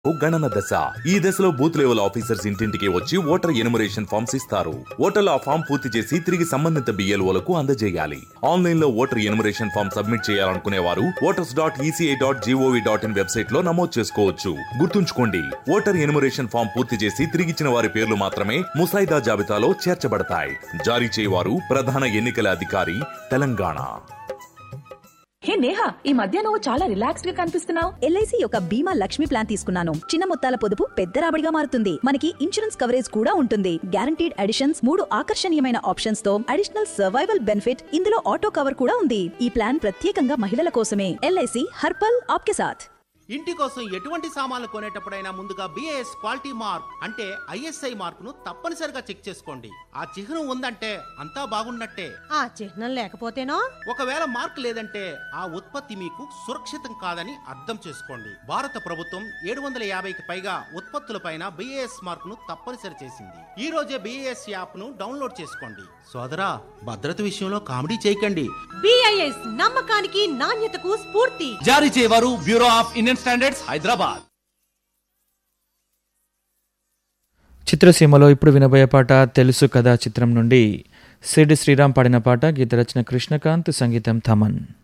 గణన దశ ఈ దశలో బూత్ లెవెల్ ఆఫీసర్స్ ఇంటింటికి వచ్చి ఓటర్ ఎనుమరేషన్ ఫామ్స్ ఇస్తారు ఓటర్లు ఆ ఫామ్ పూర్తి చేసి తిరిగి సంబంధిత బిఎల్ఓలకు అందజేయాలి ఆన్లైన్ లో ఓటర్ ఎనుమరేషన్ ఫామ్ సబ్మిట్ చేయాలనుకునే వారు voters dot ECI dot G O V dot in website లో నమోదు చేసుకోవచ్చు గుర్తుంచుకోండి ఓటర్ ఎనుమరేషన్ ఫామ్ పూర్తి చేసి తిరిగిచ్చిన వారి పేర్లు మాత్రమే ముసాయిదా జాబితాలో చేర్చబడతాయి జారీ చేయవారు ప్రధాన ఎన్నికల అధికారి తెలంగాణ హే నేహా ఈ మధ్య నువ్వు చాలా రిలాక్స్డ్ గా కనిపిస్తున్నావు ఎల్ఐసి యొక్క బీమా లక్ష్మి ప్లాన్ తీసుకున్నాను చిన్న మొత్తాల పొదుపు పెద్ద రాబడిగా మారుతుంది మనకి ఇన్సూరెన్స్ కవరేజ్ కూడా ఉంటుంది గ్యారంటీడ్ అడిషన్స్ మూడు ఆకర్షణీయమైన ఆప్షన్స్ తో అడిషనల్ సర్వైవల్ బెనిఫిట్ ఇందులో ఆటో కవర్ కూడా ఉంది ఈ ప్లాన్ ప్రత్యేకంగా మహిళల కోసమే ఎల్ఐసి హర్పల్ ఆప్కే సాథ్ ఇంటి కోసం ఎటువంటి సామాన్లు కొనేటప్పుడైనా ముందుగా బిఏఎస్ క్వాలిటీ మార్క్ అంటే ఐఎస్ఐ మార్కును తప్పనిసరిగా చెక్ చేసుకోండి ఆ చిహ్నం ఉందంటే అంతా బాగున్నట్టే ఆ చిహ్నం లేకపోతేనో ఒకవేళ మార్క్ లేదంటే ఆ ఉత్పత్తి మీకు సురక్షితం కాదని అర్థం చేసుకోండి భారత ప్రభుత్వం ఏడు వందల యాభైకి పైగా ఉత్పత్తులపైన బిఏఎస్ మార్క్ ను తప్పనిసరి చేసింది ఈ రోజే బిఏఎస్ యాప్ ను డౌన్లోడ్ చేసుకోండి సోదరా భద్రత విషయంలో కామెడీ చేయకండి బిఐఎస్ నమ్మకానికి నాణ్యతకు స్ఫూర్తి జారీ చేయవారు Bureau of Indian Standards Hyderabad చిత్రసీమలో ఇప్పుడు వినబోయే పాట తెలుసు కదా చిత్రం నుండి సిడి శ్రీరామ్ పాడిన పాట గీత రచన కృష్ణకాంత్ సంగీతం థమన్